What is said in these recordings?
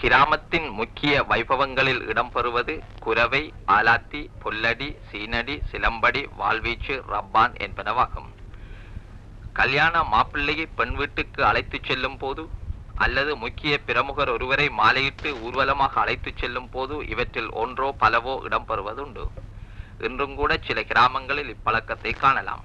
இக்கிராமத்தின் முக்கிய வைபவங்களில் இடம்பெறுவது குரவை ஆலாத்தி பொல்லடி சீனடி சிலம்படி வாழ்வீச்சு ரப்பான் என்பனவாகும் கல்யாண மாப்பிள்ளையை பெண் வீட்டுக்கு அழைத்துச் செல்லும் போது அல்லது முக்கிய பிரமுகர் ஒருவரை மாலையிட்டு ஊர்வலமாக அழைத்துச் செல்லும் போது இவற்றில் ஒன்றோ பலவோ இடம்பெறுவதுண்டு இன்றும் கூட சில கிராமங்களில் இப்பழக்கத்தை காணலாம்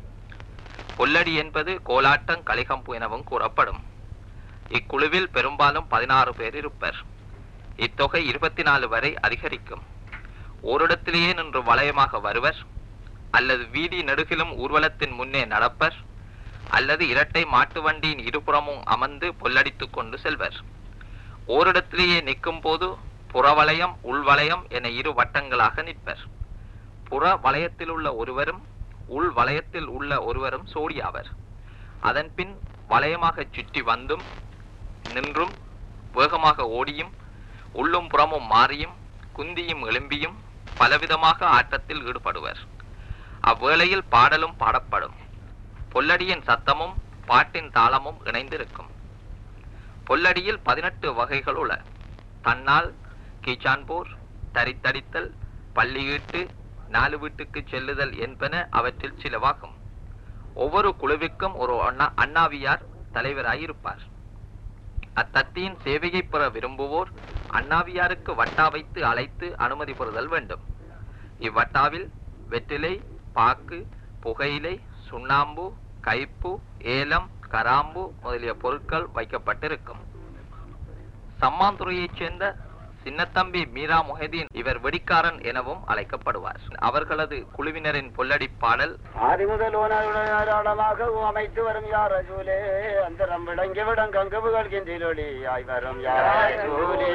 பொல்லடி என்பது கோலாட்டம் களிகம்பு எனவும் கூறப்படும் இக்குழுவில் பெரும்பாலும் பதினாறு பேர் இருப்பர் இத்தொகை இருபத்தி நாலு வரை அதிகரிக்கும் ஓரிடத்திலேயே நின்று வளையமாக வருவர் அல்லது வீதி நெடுகிலும் ஊர்வலத்தின் முன்னே நடப்பர் அல்லது இரட்டை மாட்டு வண்டியின் இருபுறமும் அமர்ந்து பொல்லடித்துக் கொண்டு செல்வர் ஓரிடத்திலேயே நிற்கும் போது புறவளையம் உள்வளையம் என இரு வட்டங்களாக நிற்பர் புற வளையத்தில் உள்ள ஒருவரும் உள் வளையத்தில் உள்ள ஒருவரும் சோடியாவர் அதன் பின் வளையமாகச் சுற்றி வந்தும் நின்றும் வேகமாக ஓடியும் உள்ளும் புறமும் மாறியும் குந்தியும் எழும்பியும் பலவிதமாக ஆட்டத்தில் ஈடுபடுவர் அவ்வேளையில் பாடலும் பாடப்படும் பொல்லடியின் சத்தமும் பாட்டின் தாளமும் இணைந்திருக்கும் பொல்லடியில் பதினெட்டு வகைகள் உள்ள தன்னால் கீச்சான்போர் தரித்தடித்தல் பள்ளியீட்டு நாலு வீட்டுக்கு செல்லுதல் என்பன அவற்றில் சிலவாகும் ஒவ்வொரு குழுவிற்கும் ஒரு அண்ணா அண்ணாவியார் தலைவராயிருப்பார் அத்தத்தியின் சேவையை பெற விரும்புவோர் அண்ணாவியாருக்கு வட்டா வைத்து அழைத்து அனுமதி பெறுதல் வேண்டும் இவ்வட்டாவில் வெற்றிலை பாக்கு புகையிலை சுண்ணாம்பு கைப்பு ஏலம் கராம்பு முதலிய பொருட்கள் வைக்கப்பட்டிருக்கும் சம்மாந்துறையைச் சேர்ந்த சின்னத்தம்பி மீரா முஹதீன் இவர் வெடிக்காரன் எனவும் அழைக்கப்படுவார் அவர்களது குழுவினரின் பொல்லடி பாடல் ஆதி முதல் ஓனாளமாக அமைத்து வரும் யார் அஜூலே அந்தரம் விளங்கி விடம் கங்கு புகழ்கின்றொழி ஆய் வரும் யார் அஜூலே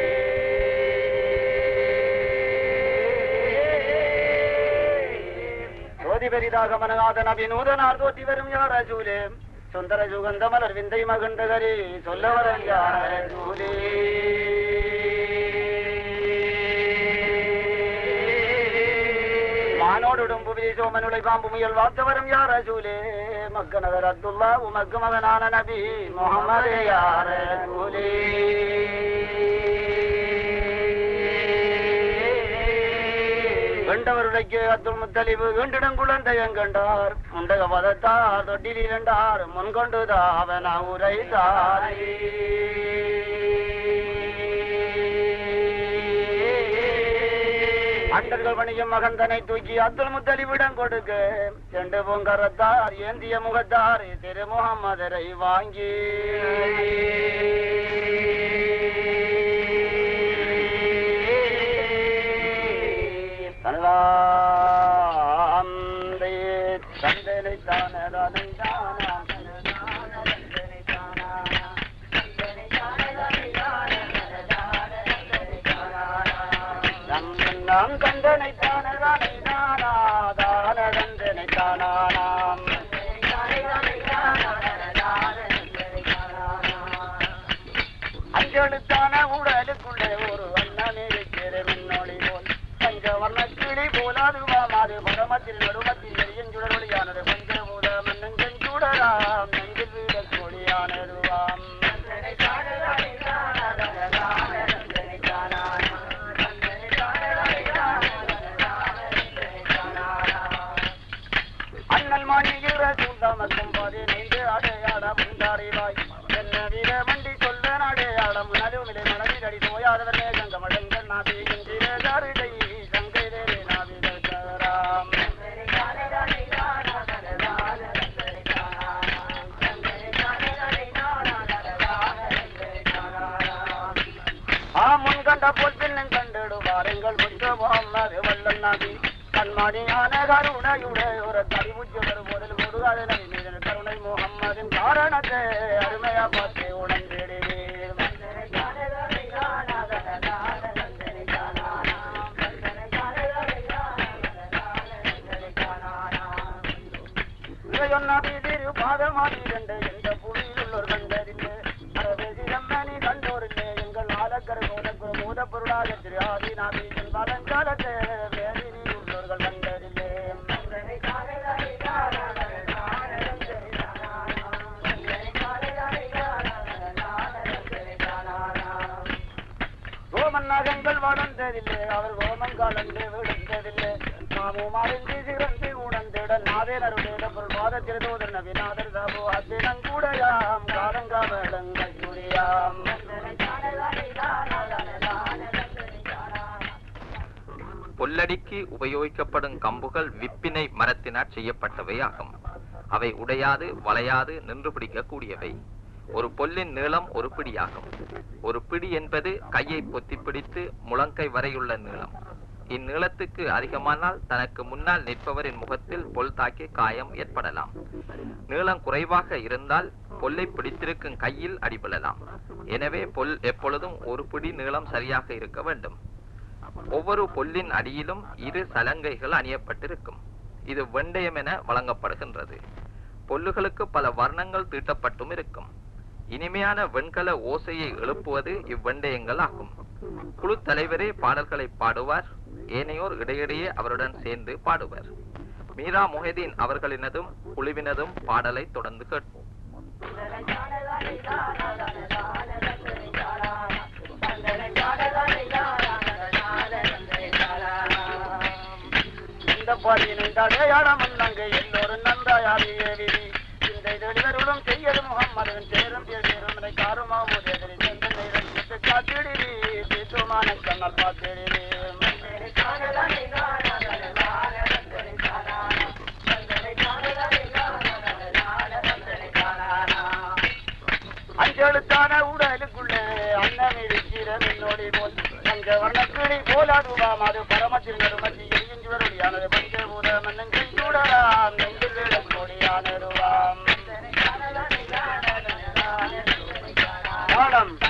ஜோதி பெரிதாக மனநாத நபி நூதனார் தோற்றி வரும் யார் அஜூலே சுந்தர சுகந்த மலர் விந்தை மகண்டகரி சொல்ல வரும் யார் அஜூலே மானோடுடும் புவி சோமனுளை பாம்பு முயல் வார்த்தவரும் யார் அசூலே மக்க நகர் அப்துல்லா உமக்கு மகனான நபி முகமது யார் அசூலே கண்டவருடைக்கு அப்துல் முத்தலிபு கண்டிடம் குழந்தையன் கண்டார் முண்டக பதத்தார் தொட்டில் இரண்டார் முன்கொண்டு அவன உரைத்தார் அண்டர்கள் பணியும் மகந்தனை தூக்கி அப்துல் முத்தலிவிடம் கொடுக்க செண்டு பொங்கரத்தார் ஏந்திய முகத்தார் திரு முகமதரை வாங்கி தன்வாந்தை தந்தனை தானே தானாம் நாம் கண்டனை தானே நானா தான கண்டனை தானாம் அஞ்செழுத்தான உடலுக்குள்ளே ஒரு அண்ணன் இருக்கிற மின்னொளி போல் பஞ்ச வண்ண கிளி போலாதுவாம் அது பரமத்தில் நடுமத்தில் எரியுஞ்சுடர் ஒளியானது பஞ்ச மூல மன்னன் செஞ்சுடராம் நெஞ்சில் வீட கொடியானதுவாம் அண்ணல் மாளிகிற சூழ்ந்தமக்கும் பதினைந்து அடையாளம் உண்டாரிவாய் என்ன வீர மண்டி சொல்ல அடையாளம் நடுவிலை மனதில் அடி தோயாதவர் மேகங்க மடங்கள் நாபி என்கிற கருடை சங்கை தேரே நாவிதர் சராம் ஆ முன் கண்ட போல் பின்னும் கண்டிடுவார் எங்கள் புத்த முகம்மது வல்லன் நபி கண்மணியான கருணையுடைய ஒரு கடிமுச்சவர் போதில் முருகாத நபி மீது கருணை முகம்மதின் காரணத்தை அருமையா பார்த்து உணர்ந்திடுவீர் பாதமாதிரண்டு எந்த புவியில் உள்ளோர் கண்டறிந்து அரபேசி செம்மணி கண்டோரில்லை எங்கள் ஆலக்கர் மூலக்குற மூத பொருளாக திரு ஆதி நாபீஜன் பழங்காலத்தை வேதினி உள்ளோர்கள் கண்டறில்லை நகங்கள் வளர்ந்ததில்லை அவர் கோமம் கலந்து விழுந்ததில்லை நாமும் அறிந்து சிறந்து உணர்ந்திட நாதேனருடைய பாதத்தில் தோதர் நபிநாதர் சாபு அத்தினம் கூடையாம் காலங்காமலங்கள் கூடியாம் பொல்லடிக்கு உபயோகிக்கப்படும் கம்புகள் விப்பினை மரத்தினால் செய்யப்பட்டவை ஆகும் அவை உடையாது வளையாது நின்று பிடிக்கக்கூடியவை ஒரு பொல்லின் நீளம் ஒரு பிடியாகும் ஒரு பிடி என்பது கையை பொத்தி பிடித்து முழங்கை வரையுள்ள நீளம் இந்நீளத்துக்கு அதிகமானால் தனக்கு முன்னால் நிற்பவரின் முகத்தில் பொல் தாக்கி காயம் ஏற்படலாம் நீளம் குறைவாக இருந்தால் பொல்லை பிடித்திருக்கும் கையில் அடிபடலாம் எனவே பொல் எப்பொழுதும் ஒரு பிடி நீளம் சரியாக இருக்க வேண்டும் ஒவ்வொரு பொல்லின் அடியிலும் இரு சலங்கைகள் அணியப்பட்டிருக்கும் இது வெண்டயம் என வழங்கப்படுகின்றது பொல்லுகளுக்கு பல வர்ணங்கள் தீட்டப்பட்டும் இருக்கும் இனிமையான வெண்கல ஓசையை எழுப்புவது இவ்வெண்டயங்கள் ஆகும் குழு தலைவரே பாடல்களை பாடுவார் ஏனையோர் இடையிடையே அவருடன் சேர்ந்து பாடுவர் மீரா முஹிதீன் அவர்களினதும் குழுவினதும் பாடலை தொடர்ந்து கேட்போம் இந்த பாடியின் அடையாளம் நாங்க எல்லோரும் நன்றாயாரியே விதி இந்த தெளிவருடன் செய்யது முகம்மதன் சேரும் பேரும் காருமாவது செந்தனை ரசித்து காத்திடுவி பேசுமான கண்ணல் பார்த்திடுவி அஞ்செழுத்தான உடலுக்குள்ளே அன்னம் இருக்கிற மின்னோடி போல் அங்க வண்ணக்கிளி போலாடுவாம் அது பரமத்தில் நறுமதி எரிஞ்சுவருடையானது பஞ்சபூத மன்னன் செஞ்சூடராம் நெஞ்சில் கொடியானருவாம் தாளம்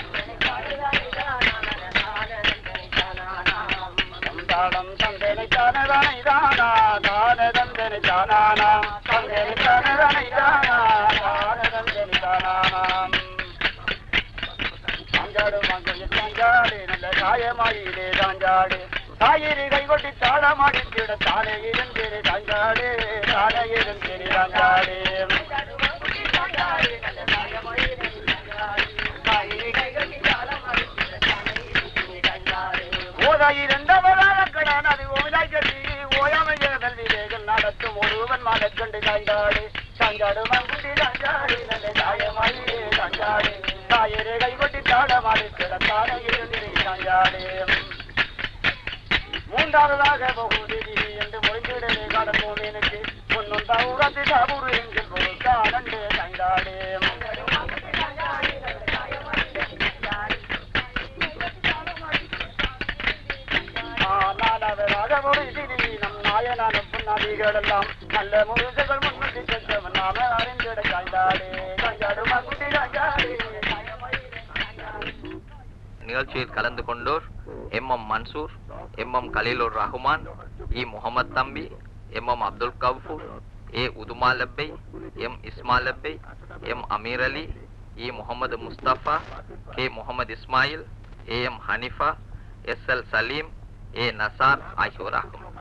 தாளம் தந்தனை தானதானை தானா தான தந்தனை தானானா தந்தனை தானதானை தானா தான தந்தனை தானானாம் சாஞ்சாடு மங்கள் சாஞ்சாடு நல்ல காயமாயிலே சாஞ்சாடு தாயிரி கைகொட்டி தாளமாடித்திட தானே இருந்திரு சாஞ்சாடு தானே இருந்திரு சாஞ்சாடு ஓதாயிருந்தவரான கடன் அது ஓதாய் கட்டி ஓயாமைய கல்விகள் நடத்தும் ஒருவன் மலக்கண்டு சாய்ந்தாடு சாஞ்சாடு மங்குட்டி சாஞ்சாடு நல்ல சாயமாயிலே சாஞ்சாடு தாயரே கைகொட்டி தாடமாடி கிடத்தான இருந்திரு சாஞ்சாடு மூன்றாவதாக பகுதி என்று முடிந்திடவே கடந்தோம் எனக்கு பொன்னும் தவுகத்து தபுரு எங்கள் பொருள் காணண்டு சாய்ந்தாடு நாலாவதாக முடிசிறி நம் நாயனான புன்னாதிகளெல்லாம் நல்ல முழுசுகள் முன்னுக்கு சென்றவன் நாம அறிந்திட சாய்ந்தாடு சாஞ்சாடு மகுட்டி சாஞ்சாடு நிகழ்ச்சியில் கலந்து கொண்டோர் M M Mansoor M M Khaleelur Rahman E Mohammed Thambi M M Abdul Gafoor A Uthuma Labbai M Isma Labbai M Ameer Ali E Mohammed Mustafa K Mohammed Ismail A M Hanifa S L Saleem A Nasar ஆகியோராகும்